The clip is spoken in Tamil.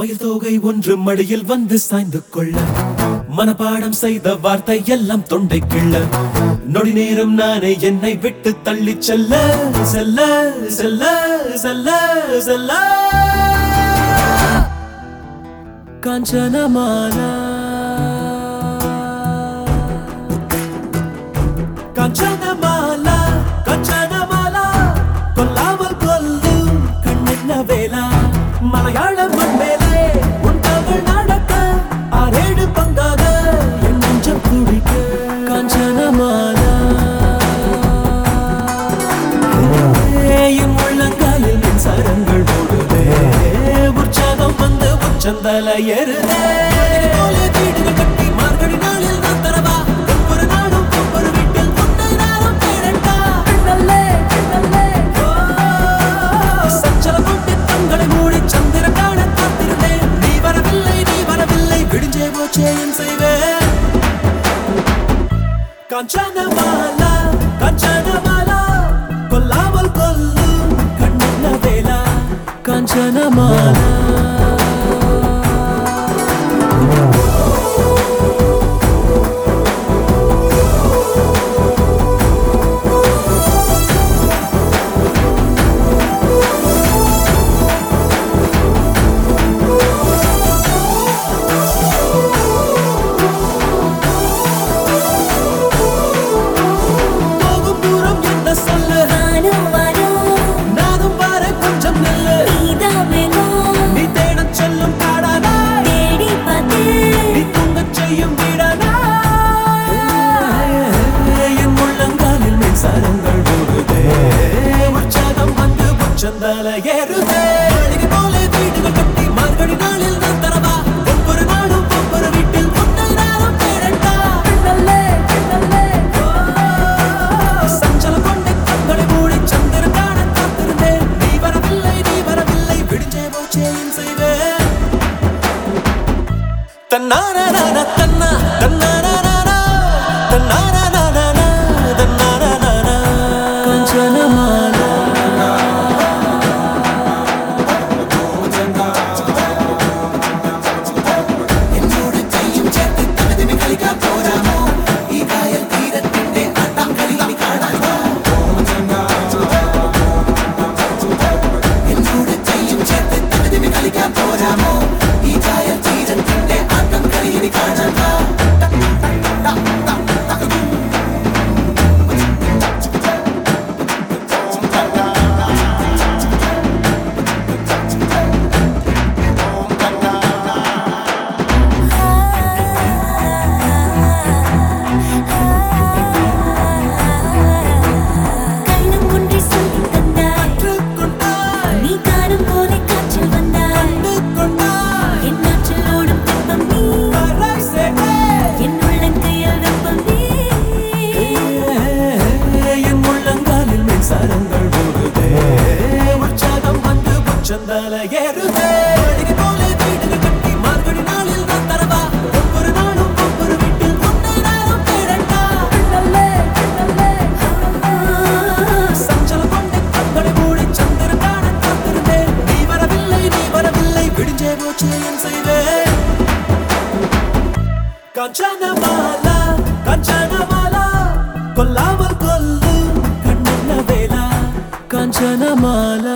மயில் தோகை ஒன்று மடியில் வந்து சாய்ந்து கொள்ள மனப்பாடம் செய்த வார்த்தை எல்லாம் தொண்டை கிள்ள நொடி நேரம் நானே என்னை விட்டு தள்ளி செல்ல செல்ல செல்ல செல்ல செல்ல காஞ்சனமாலா காஞ்சனமாலா காஞ்சனமாலா கொல்லாமல் கொல்லும் கண்ணென்ன வேலா மலையாள மண்மேலே உன் தமிழ் நடக்க ஆறேழு பங்காக என் நெஞ்சம் துடிக்க காஞ்சனமாலா என் உள்ளங்காலில் மின்சாரங்கள் ஓடுதே உற்சாகம் வந்து உச்சந்தல ஏறுதே போல வீடுகள் கட்டி மார்கழி நாளில் நான் தரவா ஒவ்வொரு நாளும் ஒவ்வொரு வீட்டில் ஒன்றை நாளும் தேடட்டா சஞ்சலம் கொண்டு கண்களை மூடி சந்திரன் காண காத்திருந்தேன் நீ வரவில்லை நீ வரவில்லை விடிஞ்சே போச்சே என் செய்வேன் காஞ்சனமாலா காஞ்சனமாலா கொல்லாமல் கொல்லும் கண்ணன வேலா காஞ்சனமாலா போகும் தூரம் என்ன சொல்லு நானும் பாரு கொஞ்சம் நில்லு நீ தேடச் செல்லும் காடானா நீ தூங்கச் செய்யும் வீடானா என் உள்ளங்காலில் மின்சாரங்கள் ஓடுதே உற்சாகம் வந்து உச்சந்தால ஏறுதே மாளிகை போல வீடுகள் கட்டி மார்கழி நாளில் நான் தரவா ஒவ்வொரு நாளும் ஒவ்வொரு வீட்டில் ஒன்றை நாளும் தேடட்டா சஞ்சலம் கொண்டு கண்களை மூடி சந்திரன் காண காத்திருந்தேன் நீ வரவில்லை நீ வரவில்லை விடிஞ்சே போச்சே என் செய்வேன் தன்னாரான தன்னா தன்னாரானா தன்னாரானா தன்னாரானா கஞ்சனமாலா എന്നോട് ചെയ്യും ചേർത്ത് തകതിമി കളിക്കാൻ പോരാമോ ഈ കായൽ തീരത്തിന്റെ ആട്ടാം കളി ഇനി കാണാമോ എന്നോട് ചെയ്യും ചേർത്ത് തകതിമി കളിക്കാൻ പോരാമോ ഈ കായൽ തീരത്തിന്റെ ആട്ടം കളി ഇനി കാണാമോ கொண்டாய் நீ காணும் போதை காற்றில் வந்தாய் கொண்டாய் என் ஆற்றில் ஓடும் தெப்பம் நீ பராசே என் உள்ளங்கையில் வெப்பம் நீ என் உள்ளங்காலில் மின்சாரங்கள் ஓடுதே உற்சாகம் வந்து உச்சந்தால ஏறுதே மாளிகை போல வீடுகள் கட்டி மார்கழி நாளில் நான் தரவா ஒவ்வொரு நாளும் ஒவ்வொரு வீட்டில் ஒன்றை நாளும் தேடட்டா சஞ்சலம் கொண்டு கண்களை மூடி சந்திரன் காண காத்திருந்தேன் நீ வரவில்லை நீ வரவில்லை விடிஞ்சே போச்சு என் செய்வேன் காஞ்சனமாலா காஞ்சனமாலா கொல்லாமல் கொல்லும் கண்ணன வேலா காஞ்சனமாலா